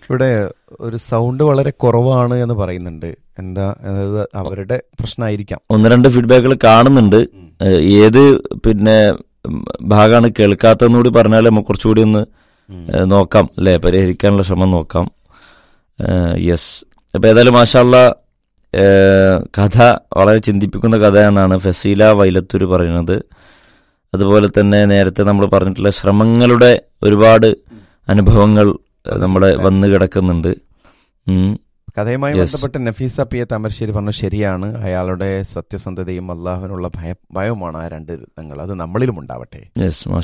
ഇവിടെ ഒരു സൗണ്ട് വളരെ കുറവാണ് എന്ന് പറയുന്നുണ്ട് എന്താ അതായത് അവരുടെ പ്രശ്നമായിരിക്കാം ഒന്ന് രണ്ട് ഫീഡ്ബാക്കുകൾ കാണുന്നുണ്ട് ഏഹ് ഏത് പിന്നെ ഭാഗമാണ് കേൾക്കാത്തതെന്ന് കൂടി പറഞ്ഞാൽ നമുക്ക് കുറച്ചുകൂടി ഒന്ന് ഏഹ് നോക്കാം അല്ലേ പരിഹരിക്കാനുള്ള ശ്രമം നോക്കാം യെസ് അപ്പൊ ഏതായാലും മാഷാല്ല കഥ വളരെ ചിന്തിപ്പിക്കുന്ന കഥയെന്നാണ് ഫസീല വൈലത്തൂർ പറയുന്നത് അതുപോലെ തന്നെ നേരത്തെ നമ്മൾ പറഞ്ഞിട്ടുള്ള ശ്രമങ്ങളുടെ ഒരുപാട് അനുഭവങ്ങൾ ഏഹ് നമ്മുടെ വന്നു കിടക്കുന്നുണ്ട് ഉം. കഥയുമായി Yes. ബന്ധപ്പെട്ട് നഫീസ പി എ താമരശ്ശേരി പറഞ്ഞു ശരിയാണ് അയാളുടെ സത്യസന്ധതയും അള്ളാഹുവിനുള്ള ഭയ ഭയവുമാണ് ആ രണ്ട് രത്നങ്ങൾ അത് നമ്മളിലും ഉണ്ടാവട്ടെ യെസ്